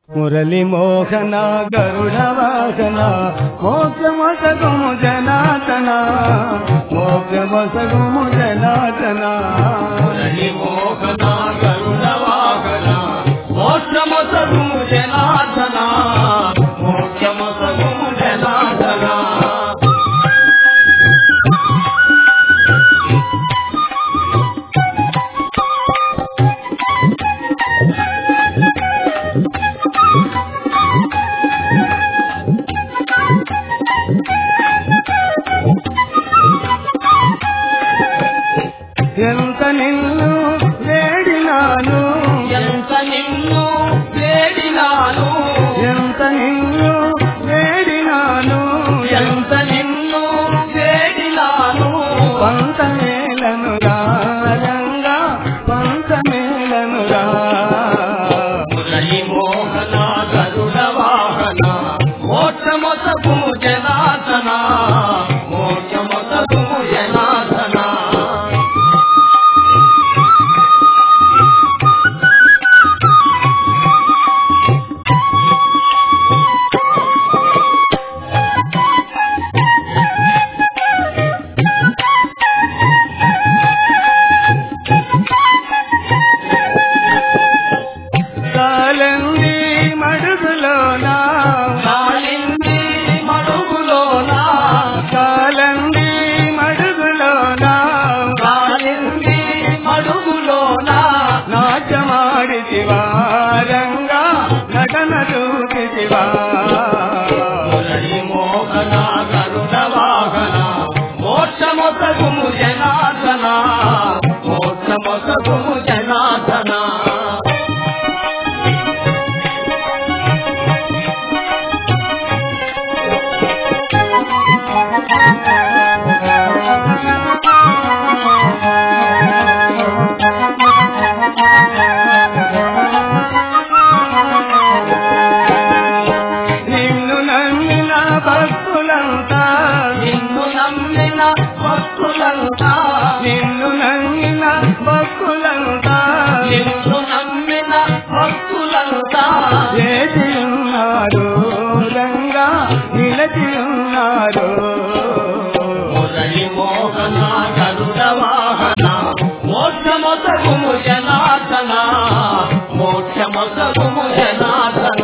మురళి మోహన గరుడ వాసన మోక్షమసగుము జనాతన మోక్షమసగుము జనాతన మురళి మోహన గరుడ వాహన మోక్షమసగుము జనార్దన మోక్షమసగుము జనార్దన ఎంత నిన్ను వేడినాను ఎంత నిన్ను వేడినాను ఎంత నిన్ను వేడినాను ఎంత నిన్ను వేడినాను పంతమేలను రంగా పంతమేలను రా మురళి మోహన గరుడ వాహన మోక్షమసగుము జనార్దన మోక్షమసగుము జనార్దన కాలంది మడుగులోనా కాలింది మడుగులోన కాలంది మడుగులోనా కాలింది మడుగులోన నాట్యమాడితివా రంగా నటన చూపితివా మురళి మోహన గరుడ వాహన మోక్షమొసగుము జనార్దన మోక్షమొసగుము జనార్దన నిన్ను నమ్మిన భక్తులంతా నిన్ను నమ్మిన భక్తులంతా నిన్ను నమ్మిన భక్తులంతా నిన్ను నమ్మిన భక్తులంతా చేసి ఉన్నారు రంగా నిలచి ఉన్నారు మురళి మోహన గరుడ వాహన మోక్షమొసగుము జనార్దన మోక్షమొసగుము జనార్దన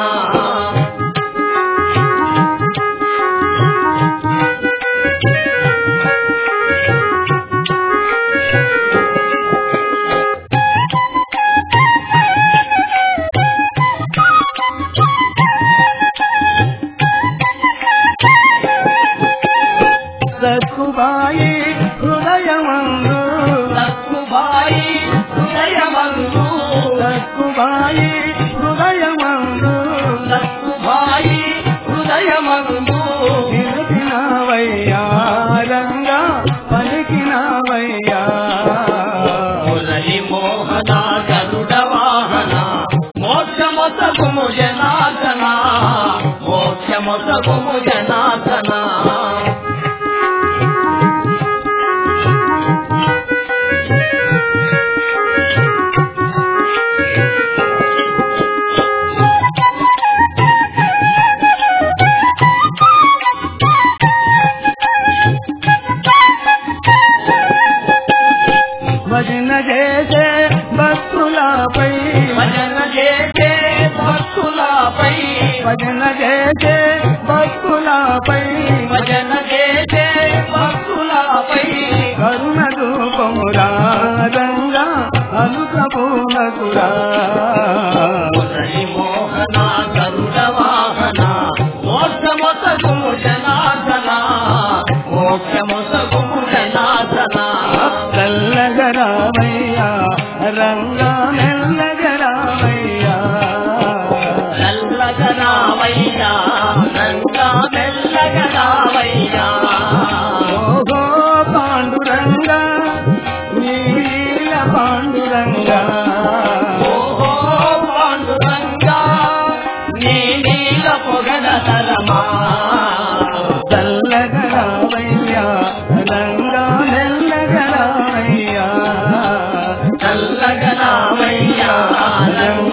సక్కుబాయి హృదయమందు తక్కుబాయి హృదయమందు సక్కుబాయి హృదయమందు తక్కుబాయి హృదయమందు నిలిచినవయ్యా రంగా పలికినవయ్యా మురళి మోహన గరుడ వాహన మోక్షమొసగుము జనార్దన మోక్షమొసగుము జనార్దన భజన చేసే భక్తులపై భజన చేసే భక్తులపై భజన చేసే భక్తులపై భజన చేసే భక్తులపై కరుణ రూపమురా రంగా అనుకపూనకురా మురళి మోహన గరుడ వాహన మోక్షమొసగుము జనార్దన మోక్షమొసగుము జనార్దన చల్లగరామయ్యా రంగా మెల్లగరామయ్యా నల్లగరామయ్యా నంగా మెల్లగరామయ్యా ఓహో పాండురంగా నీల పాండురంగా ఓహో పాండురంగా నీ నీల పొగడ తరమా చల్లగరామయ్యా రంగా మెల్లగరామయ్యా చల్లగరామయ్యా నంగా